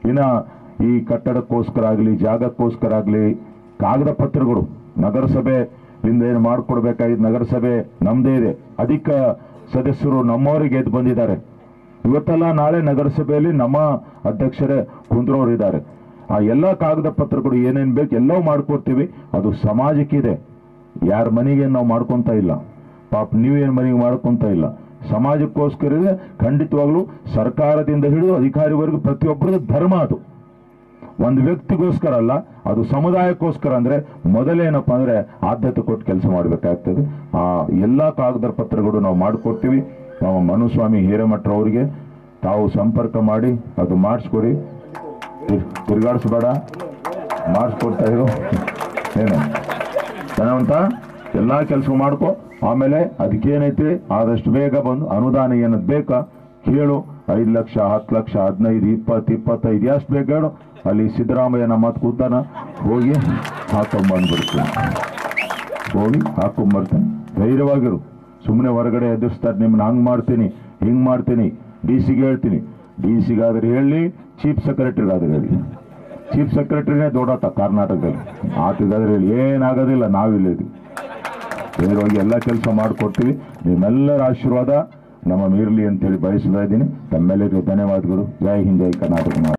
ಇನ್ನ ಈ ಕಟ್ಟಡಕ್ಕೋಸ್ಕರ ಆಗಲಿ ಜಾಗಕ್ಕೋಸ್ಕರ ಆಗಲಿ ಕಾಗದ ಪತ್ರಗಳು ನಗರಸಭೆಯಿಂದ ಏನು ಮಾಡಿಕೊಡ್ಬೇಕಾಗಿದ್ದು ನಗರಸಭೆ ನಮ್ಮದೇ ಇದೆ ಅಧಿಕ ಸದಸ್ಯರು ನಮ್ಮವರಿಗೆ ಎದ್ದು ಬಂದಿದ್ದಾರೆ ಇವತ್ತೆಲ್ಲ ನಾಳೆ ನಗರಸಭೆಯಲ್ಲಿ ನಮ್ಮ ಅಧ್ಯಕ್ಷರೇ ಕುಂದ್ರೋರು ಇದ್ದಾರೆ ಆ ಎಲ್ಲ ಕಾಗದ ಪತ್ರಗಳು ಏನೇನು ಬೇಕು ಎಲ್ಲವೂ ಮಾಡ್ಕೊಡ್ತೀವಿ ಅದು ಸಮಾಜಕ್ಕಿದೆ ಯಾರ ಮನೆಗೆ ನಾವು ಮಾಡ್ಕೊಂತ ಇಲ್ಲ ಪಾಪ ನೀವೇನು ಮನೆಗೆ ಮಾಡ್ಕೊಂತ ಇಲ್ಲ ಸಮಾಜಕ್ಕೋಸ್ಕರ ಇದೆ ಖಂಡಿತವಾಗ್ಲೂ ಸರ್ಕಾರದಿಂದ ಹಿಡಿದು ಅಧಿಕಾರಿವರೆಗೂ ಪ್ರತಿಯೊಬ್ಬರದ್ದು ಧರ್ಮ ಅದು ಒಂದು ವ್ಯಕ್ತಿಗೋಸ್ಕರ ಅಲ್ಲ ಅದು ಸಮುದಾಯಕ್ಕೋಸ್ಕರ ಅಂದ್ರೆ ಮೊದಲೇನಪ್ಪ ಅಂದ್ರೆ ಆದ್ಯತೆ ಕೊಟ್ಟು ಕೆಲಸ ಮಾಡಬೇಕಾಗ್ತದೆ ಆ ಎಲ್ಲಾ ಕಾಗದ ಪತ್ರಗಳು ನಾವು ಮಾಡಿಕೊಡ್ತೀವಿ ನಾವು ಮನುಸ್ವಾಮಿ ಹಿರೇಮಠ ಅವರಿಗೆ ತಾವು ಸಂಪರ್ಕ ಮಾಡಿ ಅದು ಮಾಡಿಸ್ಕೊಡಿ ತಿರ್- ತಿರ್ಗಾಡಿಸ್ಬೇಡ ಮಾಡಿಸ್ಕೊಡ್ತಾ ಇರು ಏನು ಧನವಂತ ಎಲ್ಲಾ ಕೆಲಸ ಮಾಡ್ಕೊ ಆಮೇಲೆ ಅದಕ್ಕೇನೈತಿ ಆದಷ್ಟು ಬೇಗ ಬಂದು ಅನುದಾನ ಏನದ್ ಬೇಕಾ ಕೇಳು ಐದು ಲಕ್ಷ ಹತ್ತು ಲಕ್ಷ ಹದಿನೈದು ಇಪ್ಪತ್ತು ಇಪ್ಪತ್ತೈದು ಎಷ್ಟು ಬೇಕು ಹೇಳು ಅಲ್ಲಿ ಸಿದ್ದರಾಮಯ್ಯನ ಮತ್ ಕೂತಾನ ಹೋಗಿ ಹಾಕೊಂಬಂದ್ಬಿಡ್ತೀನಿ ಹೋಗಿ ಹಾಕೊಂಬರ್ತೀನಿ ಧೈರ್ಯವಾಗಿರು ಸುಮ್ಮನೆ ಹೊರಗಡೆ ಎದುರಿಸ್ತಾರೆ ನಿಮ್ಮನ್ನ ಹಂಗ್ ಮಾಡ್ತೀನಿ ಹಿಂಗ್ ಮಾಡ್ತೀನಿ ಡಿ ಸಿಗೆ ಹೇಳ್ತೀನಿ ಡಿ ಸಿಗಾದ್ರೆ ಹೇಳಿ ಚೀಫ್ ಸೆಕ್ರೆಟರಿಗಾದ್ರೆ ಹೇಳಿ ಚೀಫ್ ಸೆಕ್ರೆಟರಿನೇ ದೊಡ್ಡಾತ ಕರ್ನಾಟಕದಲ್ಲಿ ಆತಗಾದ್ರೆ ಹೇಳಿ ಏನಾಗೋದಿಲ್ಲ ನಾವಿಲ್ಲಿದ್ವಿ ಧೈರ್ಯವಾಗಿ ಎಲ್ಲ ಕೆಲಸ ಮಾಡಿಕೊಡ್ತೀವಿ ನಿಮ್ಮೆಲ್ಲರ ಆಶೀರ್ವಾದ ನಮ್ಮ ಇರಲಿ ಅಂತೇಳಿ ಬಯಸ್ತಾ ಇದ್ದೀನಿ ತಮ್ಮೆಲ್ಲರಿಗೂ ಧನ್ಯವಾದಗಳು ಜೈ ಹಿಂದ್ ಜೈ ಕರ್ನಾಟಕ